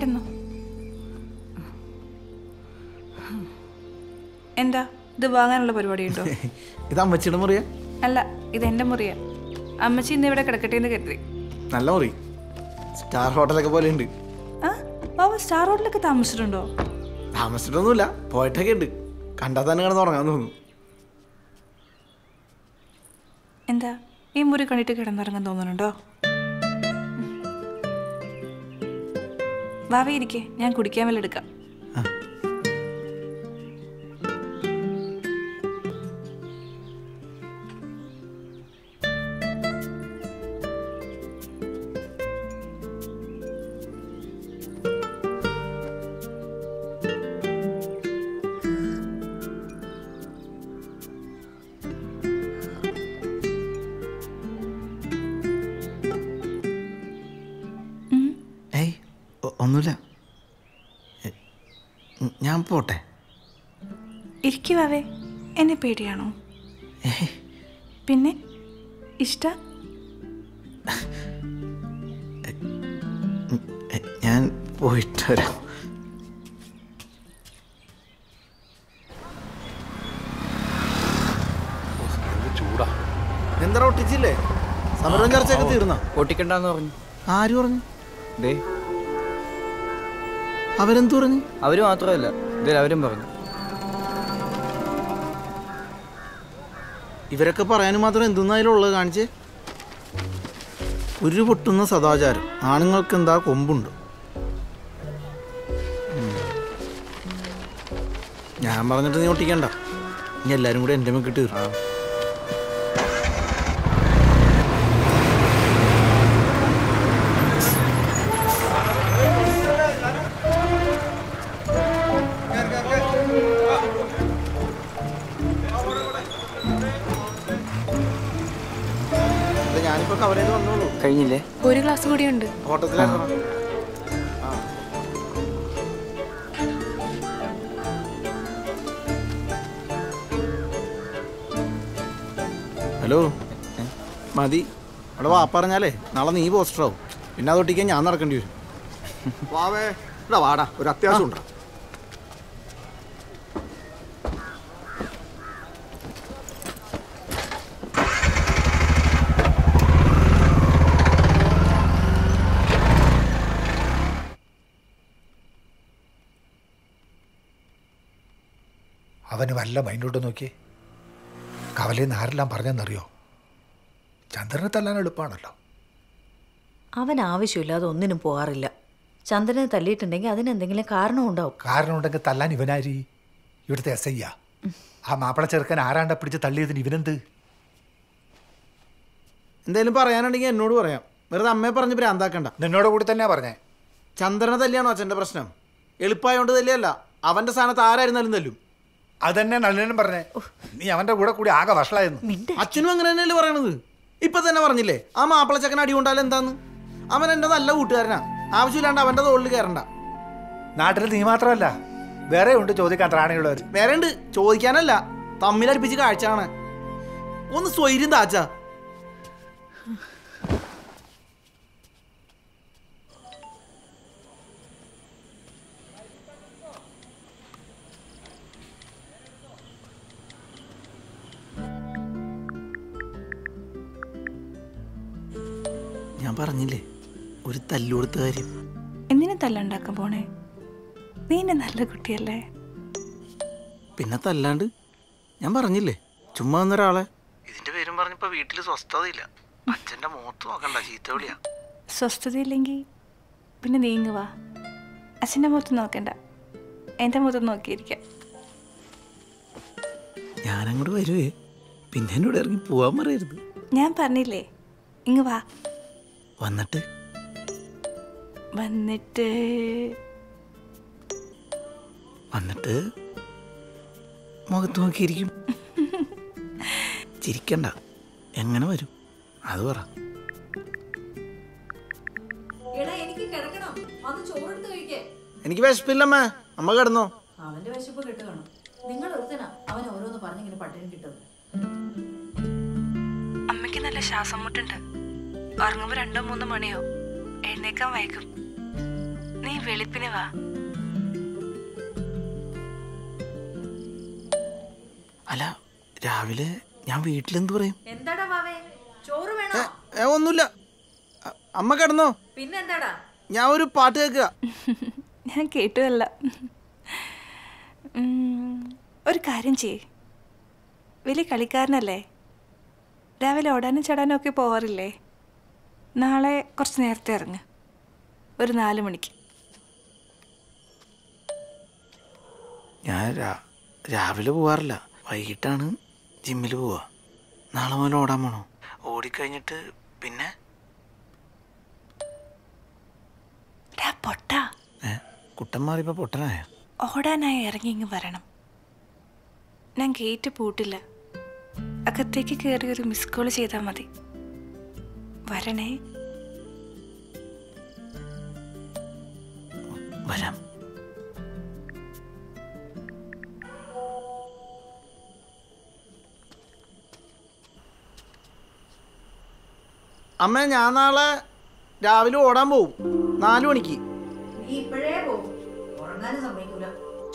കിടന്നു എന്താ ഇത് വാങ്ങാനുള്ള പരിപാടിയുണ്ടോ ഇത് അമ്മച്ചിയുടെ മുറിയാ അല്ല ഇത് എൻ്റെ മുറിയാ അമ്മച്ചി ഇന്ന് ഇവിടെ കിടക്കട്ടെ എന്ന് കരുതി നല്ല മുറി സ്റ്റാർ ഹോട്ടലൊക്കെ പോലെ ഉണ്ട് ആ ബാബ സ്റ്റാർ ഹോട്ടലൊക്കെ താമസിച്ചിട്ടുണ്ടോ താമസിച്ചിട്ടൊന്നുമില്ല പോയിട്ടൊക്കെ ഉണ്ട് കണ്ടാൽ തന്നെ കിടന്ന് ഉറങ്ങാൻ തോന്നുന്നു എന്താ ഈ മുറി കണ്ടിട്ട് കിടന്നിറങ്ങാൻ തോന്നുന്നുണ്ടോ വാവ ഇരിക്കേ ഞാൻ കുടിക്കാൻ വല്ല എടുക്കാം ഏയ് ഒ- ഒന്നുമില്ല എ, ഉം, ഞാൻ പോട്ടെ ഇരിക്കു വാവേ എന്നെ പേടിയാണോ ഏയ് പിന്നെ ഇഷ്ട ഉം, എ, ഞാൻ പോയിട്ട് വരാം ചൂടാ എന്താ ഒട്ടിച്ചില്ലേ സമരം ചർച്ചയൊക്കെ തീർന്ന പൊട്ടിക്കണ്ടെന്ന് പറഞ്ഞു ആര് പറഞ്ഞു ദേ അവരെന്തു പറഞ്ഞു അവര് മാത്രമല്ല ഇതിൽ അവരും പറഞ്ഞു ഇവരൊക്കെ പറയാനും മാത്രം എന്തെന്നായാലുള്ളത് കാണിച്ചേ ഒരു പൊട്ടുന്ന സദാചാരം ആണുങ്ങൾക്ക് എന്താ കൊമ്പുണ്ട് ഉം. ഞാൻ പറഞ്ഞിട്ട് നീ ഒട്ടിക്കണ്ട ഇനി എല്ലാരും കൂടെ എൻ്റെ മെക്കിട്ട് തീർക്കും ഞാനിപ്പോ കവർ ചെയ്ത് വന്നോളൂ കഴിഞ്ഞില്ലേ ഒരു ഗ്ലാസ് കൂടിയുണ്ട് ഓട്ടത്തിലാക്കണം ഹലോ മതി അവിടെ വാ പറഞ്ഞാലേ നാളെ നീ പോസ്റ്റർ ആവും പിന്നെ അത് ഒട്ടിക്കാൻ ഞാൻ നടക്കേണ്ടി വരും വാവേ ഇവിടെ വാടാ ഒരു അത്യാവശ്യം ഉണ്ടാ അവന് വല്ല മൈൻഡോട്ട് നോക്കിയേ കവലേന്ന് ആരെല്ലാം പറഞ്ഞെന്നറിയോ ചന്ദ്രനെ തല്ലാൻ എളുപ്പമാണല്ലോ അവൻ ആവശ്യമില്ലാതെ ഒന്നിനും പോകാറില്ല ചന്ദ്രനെ തല്ലിയിട്ടുണ്ടെങ്കിൽ അതിനെന്തെങ്കിലും കാരണം ഉണ്ടാവും കാരണം ഉണ്ടെങ്കിൽ തല്ലാൻ ഇവനാരി ഇവിടുത്തെ എസ് ഐ ആ മാപ്പിള ചെറുക്കൻ ആരാണ്ട പിടിച്ച് തള്ളിയതിന് ഇവനെന്ത് എന്തേലും പറയാനുണ്ടെങ്കിൽ എന്നോട് പറയാം വെറുതെ അമ്മയെ പറഞ്ഞ് ഭ്രാന്താക്കണ്ട നിന്നോട് കൂടി തന്നെയാ പറഞ്ഞേ ചന്ദ്രനെ തല്ലിയാണോ അച്ഛൻ്റെ പ്രശ്നം എളുപ്പമായോണ്ട് തല്ലിയല്ല അവൻ്റെ സ്ഥാനത്ത് ആരായിരുന്നാലും തല്ലും അതന്നെ നല്ലനും പറഞ്ഞേ നീ അവന്റെ കൂടെ കൂടി ആകെ വഷളായിരുന്നു അച്ഛനും അങ്ങനെ തന്നെയല്ലേ പറയണത് ഇപ്പൊ തന്നെ പറഞ്ഞില്ലേ ആ മാപ്പിളച്ചക്കൻ അടി കൊണ്ടാൽ എന്താന്ന് അവൻ എൻ്റെ നല്ല കൂട്ടുകാരനാ ആവശ്യമില്ലാണ്ട് അവൻ്റെ തോളിൽ കയറണ്ട നാട്ടിൽ നീ മാത്രമല്ല വേറെ ഉണ്ട് ചോദിക്കാൻ ത്രാണിയുള്ളവർ വേറെ ഉണ്ട് ചോദിക്കാനല്ല തമ്മിലടിപ്പിച്ച് കാഴ്ച കാണാൻ ഒന്ന് സ്വൈര്യം താച്ച ഞാൻ പറഞ്ഞില്ലേ ഒരു തല്ലുകൊടുത്ത കാര്യം എന്തിനു തല്ലുണ്ടാക്കാൻ പോണേ നീ എന്നെ നല്ല കുട്ടിയല്ലേ പിന്നെ തല്ലാണ്ട് ഞാൻ പറഞ്ഞില്ലേ ചുമ്മാ വന്നൊരാളെ ഇതിന്റെ പേരും പറഞ്ഞപ്പോ വീട്ടിൽ സ്വസ്ഥതയില്ല അച്ഛന്റെ മുഖത്ത് നോക്കണ്ട ചീത്ത വിളിയാ സ്വസ്ഥതയില്ലെങ്കിൽ പിന്നെ നീങ്ങുവാ അച്ഛൻ്റെ മുഖത്ത് നോക്കണ്ട എൻ്റെ മുഖത്ത് നോക്കിയിരിക്കാം ഞാനങ്ങോട്ട് വരുവേ പിന്നെ എന്നോട് ഇറങ്ങി പോവാൻ പറയരുത് ഞാൻ പറഞ്ഞില്ലേ ഇങ്ങ് വാ വന്നിട്ട് വന്നിട്ട് വന്നിട്ട് മുഖത്ത് നോക്കിയിരിക്കും ചിരിക്കണ്ട എങ്ങനെ വരും അത് പറ എനിക്ക് കിടക്കണം അത് ചോറെടുത്ത് കഴിക്കേ എനിക്ക് വിശപ്പില്ലമ്മേ അമ്മ കിടന്നോ അവന്റെ വിശപ്പ് കെട്ട് കാണും നിങ്ങൾ ഒരുത്തനാ അവൻ ഓരോന്ന് പറഞ്ഞിങ്ങനെ പട്ടിണി കിട്ടുന്നത് അമ്മയ്ക്ക് നല്ല ശ്വാസം മുട്ടുണ്ട് ഉറങ്ങുമ്പോൾ രണ്ടോ മൂന്നോ മണിയോ എഴുന്നേക്കാൻ വൈകും നീ വെളുപ്പിന് വാ അല്ല രാവിലെ ഞാൻ വീട്ടിലെന്ത് പറയും എന്താടാ വാവേ ചോറ് വേണോ ഏ, ഏ, ഒന്നുമില്ല അ- അമ്മ കിടന്നോ പിന്നെന്താടാ ഞാൻ ഒരു പാട്ട് കേൾക്കുക ഞാൻ കേട്ടുമല്ല ഉം, ഒരു കാര്യം ചെയ്യ് വലിയ കളിക്കാരനല്ലേ രാവിലെ ഓടാനും ചടാനും ഒക്കെ പോവാറില്ലേ നാളെ കുറച്ച് നേരത്തെ ഇറങ്ങ് ഒരു നാല് മണിക്ക് ഞാൻ രാ- രാവിലെ പോവാറില്ല വൈകിട്ടാണ് ജിമ്മിൽ പോവാ നാളെ മുതൽ ഓടാൻ പോണോ ഓടിക്കഴിഞ്ഞിട്ട് പിന്നെ ഡാ പൊട്ടാ ഏ കുട്ടൻ മാറിയപ്പോൾ പൊട്ടനായ ഓടാനായി ഇറങ്ങി ഇങ്ങ് വരണം ഞാൻ ഗേറ്റ് പൂട്ടില്ല അകത്തേക്ക് കയറി ഒരു മിസ് കോൾ ചെയ്താൽ മതി വരണേ വരാം അമ്മ ഞാൻ നാളെ രാവിലെ ഓടാൻ പോവും നാലു മണിക്ക് നീ ഇപ്പോഴേ പോകും ഉറങ്ങാനും സമ്മതിക്കൂല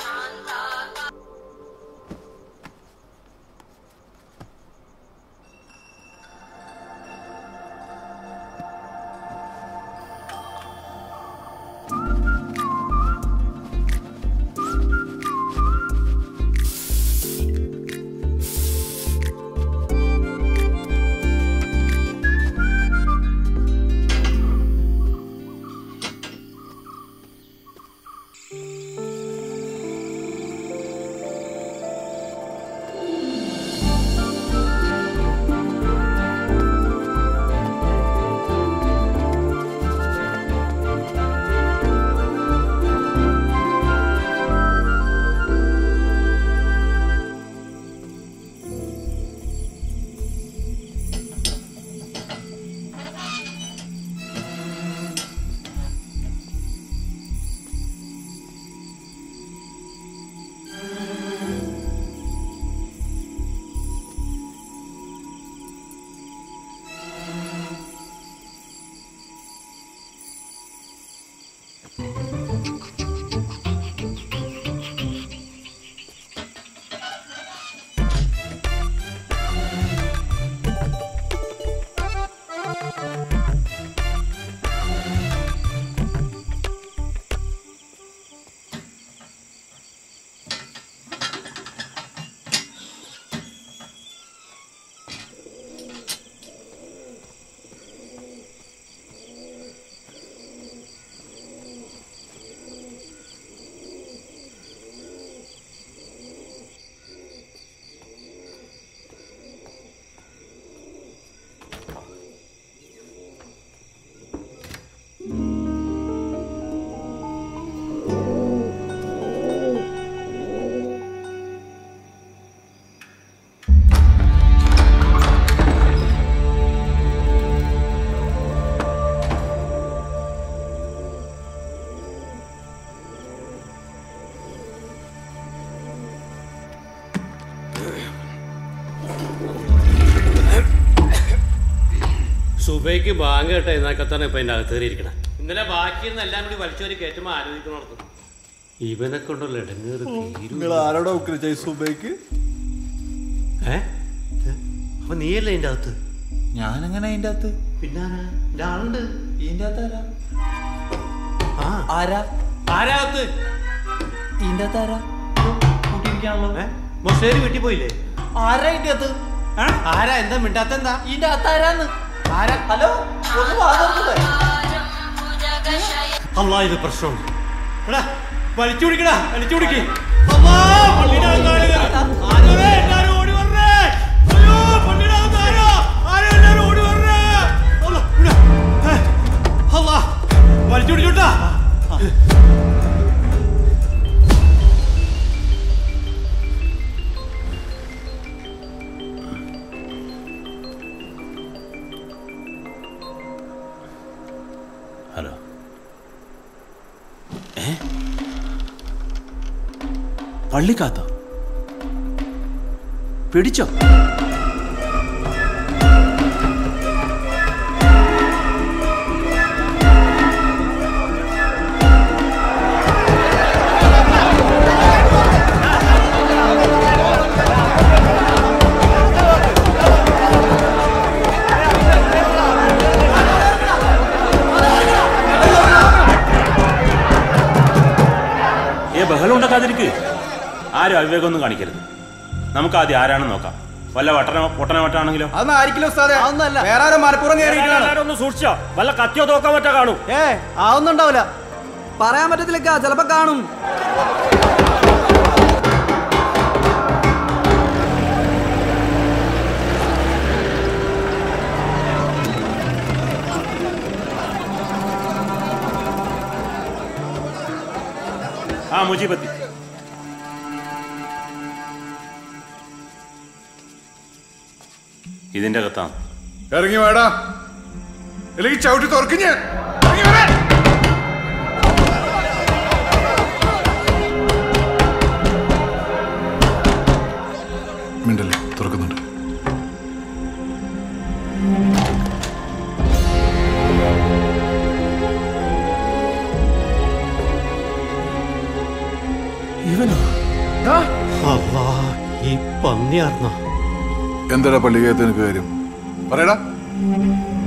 സുബൈക്ക് ബാങ്ക് കേട്ട എന്നൊക്കെ തന്നെ ഇപ്പൊ അതിന്റെ അകത്ത് കയറിയിരിക്കണം ഇന്നലെ ബാക്കിയെന്ന് എല്ലാം കൂടി വലിച്ചവര് കയറ്റുമ്പോ ആലോചിക്കണോർത്ത് ഇവനൊക്കെ ഉണ്ടല്ലോ ഇടങ്ങേറ് നിങ്ങൾ ആരോടാ ഉക്രിച്ച സുബൈക്ക് ഏ ഏ? അപ്പൊ നീയല്ലേ അതിന്റെ അകത്ത് ഞാനെങ്ങനെ അതിന്റെ അകത്ത് പിന്നെ ആളുണ്ട് ഇതിന്റെ അകത്ത് ആരാ ആ ആരാ ആരാ അകത്ത് ഇതിന്റെ അകത്ത് ആരാ കൂട്ടിയിരിക്കാണല്ലോ ഏ? മൊസേരി വീട്ടിൽ പോയില്ലേ ആരാ ഇതിന്റെ അകത്ത് ഏ? ആരാ എന്താ മിണ്ടാത്ത എന്താ ഇതിന്റെ അകത്ത് ആരാന്ന് ആരാ ഹലോ ഒന്ന് വാതർന്നേ അല്ലാ ഇത് പ്രശ്നമുണ്ട് എടാ വലിച്ചു പിടിക്കടാ വലിച്ചു പിടിക്ക് അല്ലാ, പള്ളിയുടെ അകത്ത് ആര് കയറി? ആരോടെ എല്ലാരും ഓടി വരണേ? അയ്യോ, പള്ളിയുടെ അകത്ത് ആരാ? ആരാ എല്ലാരും ഓടി വരണേ? അല്ലാ, ഇവിടെ. ഏ, അല്ലാ, വലിച്ചു പിടിച്ചോട്ടാ ഹലോ ഏ പള്ളിക്കാത്തോ പിടിച്ചോ ഉണ്ടാക്കാതിരിക്ക് ആരും അവിവേകമൊന്നും കാണിക്കരുത് നമുക്ക് ആദ്യം ആരാണെന്ന് നോക്കാം വല്ല വട്ടന പൊട്ടന വട്ടാണെങ്കിലോ അതൊന്നും ആയിരിക്കില്ല ഉസ്താദെ അതൊന്നല്ല വേറെ ആരോ മലപ്പുറം കയറിയിട്ടാണ് ഒന്ന് സൂക്ഷിച്ചോ വല്ല കത്തിയോ തോക്കാൻ പറ്റാ കാണും ഏ അതൊന്നും ഉണ്ടാവില്ല പറയാൻ പറ്റത്തില്ല ചിലപ്പോ കാണും ആ മുജീബത്തി ഇതിന്റെ അകത്താണ് ഇറങ്ങി വേടാ അല്ലെങ്കിൽ ചവിട്ടി തുറക്കും ഞാൻ ഇറങ്ങി വരാൻ. മിണ്ടല്ലേ തുറക്കുന്നുണ്ട് അല്ലാ ഈ പന്നിയാർന്ന എന്താടാ പള്ളിക്കകത്ത് നിനക്ക് കാര്യം പറയടാ